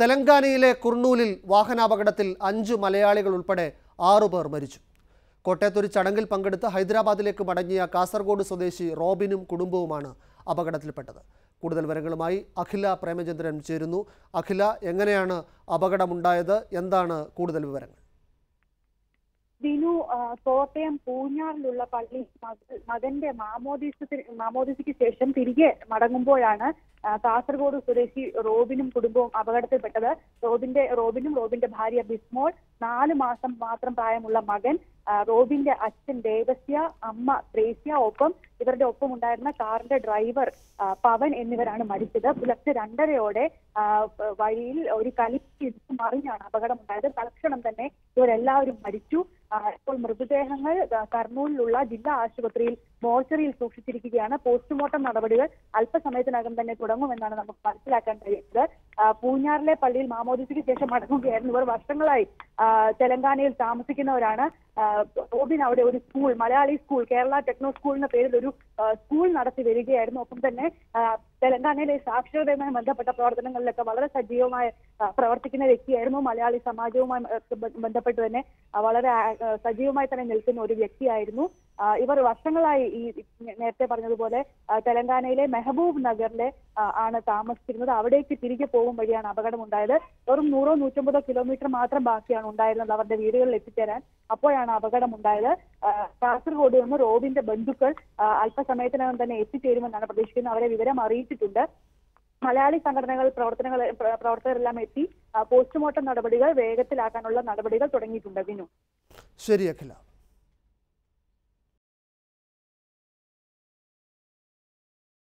തെലങ്കാനയിലെ കുർണൂലിൽ വാഹനാപകടത്തിൽ അഞ്ച് മലയാളികൾ ഉൾപ്പെടെ ആറു പേർ മരിച്ചു കോട്ടയത്ത് ഒരു ചടങ്ങിൽ പങ്കെടുത്ത് ഹൈദരാബാദിലേക്ക് മടങ്ങിയ കാസർഗോഡ് സ്വദേശി റോബിനും കുടുംബവുമാണ് അപകടത്തിൽപ്പെട്ടത് കൂടുതൽ വിവരങ്ങളുമായി അഖില പ്രേമചന്ദ്രൻ ചേരുന്നു അഖില എങ്ങനെയാണ് അപകടമുണ്ടായത് എന്താണ് കൂടുതൽ വിവരങ്ങൾ ദിനു ആ, കോട്ടയം പൂഞ്ഞാറിലുള്ള പള്ളി മക- മകന്റെ മാമോദീസത്തിന് മാമോദീസയ്ക്ക് ശേഷം തിരികെ മടങ്ങുമ്പോഴാണ് ആ, കാസർഗോഡ് സ്വദേശി റോബിനും കുടുംബവും അപകടത്തിൽപ്പെട്ടത് റോബിന്റെ റോബിനും റോബിന്റെ ഭാര്യ ബിസ്മോൾ നാല് മാസം മാത്രം പ്രായമുള്ള മകൻ ആ, റോബിന്റെ അച്ഛൻ ദേവസ്യ അമ്മ ത്രേസ്യ ഒപ്പം ഇവരുടെ ഒപ്പം ഉണ്ടായിരുന്ന കാറിന്റെ ഡ്രൈവർ ആ, പവൻ എന്നിവരാണ് മരിച്ചത് പുലർച്ചെ രണ്ടരയോടെ ആ, വഴിയിൽ ഒരു കലിപ്പ് ഇടിച്ച് മറിഞ്ഞാണ് അപകടമുണ്ടായത് തൽക്ഷണം തന്നെ ഇവരെല്ലാവരും മരിച്ചു ആ, ഇപ്പോൾ മൃതദേഹങ്ങൾ ആ, കർണൂലിലുള്ള ജില്ലാ ആശുപത്രിയിൽ മോർച്ചറിയിൽ സൂക്ഷിച്ചിരിക്കുകയാണ് പോസ്റ്റ്മോർട്ടം നടപടികൾ അല്പസമയത്തിനകം തന്നെ തുടങ്ങുമെന്നാണ് നമുക്ക് മനസ്സിലാക്കാൻ കഴിയുന്നത് ആ, പൂഞ്ഞാറിലെ പള്ളിയിൽ മാമോദിസയ്ക്ക് ശേഷം മടങ്ങുകയായിരുന്നു ഇവർ വർഷങ്ങളായി ആ, തെലങ്കാനയിൽ താമസിക്കുന്നവരാണ് ആ, റോബിൻ അവിടെ ഒരു school Malayali school Kerala techno school എന്ന പേരിൽ ഒരു ആ, സ്കൂൾ നടത്തി വരികയായിരുന്നു ഒപ്പം തന്നെ ആ, തെലങ്കാനയിലെ സാക്ഷരതയുമായി ബന്ധപ്പെട്ട പ്രവർത്തനങ്ങളിലൊക്കെ വളരെ സജീവമായി ആ, പ്രവർത്തിക്കുന്ന വ്യക്തിയായിരുന്നു മലയാളി സമാജവുമായി ആ, ബ- ബന്ധപ്പെട്ട് തന്നെ ആ, വളരെ ആ, ആ, സജീവമായി തന്നെ നിൽക്കുന്ന ഒരു വ്യക്തിയായിരുന്നു ആ, ഇവർ വർഷങ്ങളായി ഈ നേരത്തെ പറഞ്ഞതുപോലെ ആ, തെലങ്കാനയിലെ മെഹബൂബ് നഗറിലെ ആ, ആണ് താമസിച്ചിരുന്നത് അവിടേക്ക് തിരികെ പോകും വഴിയാണ് അപകടമുണ്ടായത് വെറും നൂറോ നൂറ്റമ്പതോ കിലോമീറ്റർ മാത്രം ബാക്കിയാണ് ഉണ്ടായിരുന്നത് അവരുടെ വീടുകളിൽ എത്തിച്ചേരാൻ അപ്പോഴാണ് അപകടമുണ്ടായത് ആ, കാസർഗോഡ് നിന്ന് റോബിന്റെ ബന്ധുക്കൾ ആ, അല്പസമയത്തിനകം തന്നെ എത്തിച്ചേരുമെന്നാണ് പ്രതീക്ഷിക്കുന്നത് അവരെ വിവരം അറിയിച്ചിട്ടുണ്ട് മലയാളി സംഘടനകൾ പ്രവർത്തനങ്ങൾ പ്ര- പ്രവർത്തകരെല്ലാം എത്തി ആ, പോസ്റ്റ്മോർട്ടം നടപടികൾ വേഗത്തിലാക്കാനുള്ള നടപടികൾ തുടങ്ങിയിട്ടുണ്ട് വിനു ശരി അഖില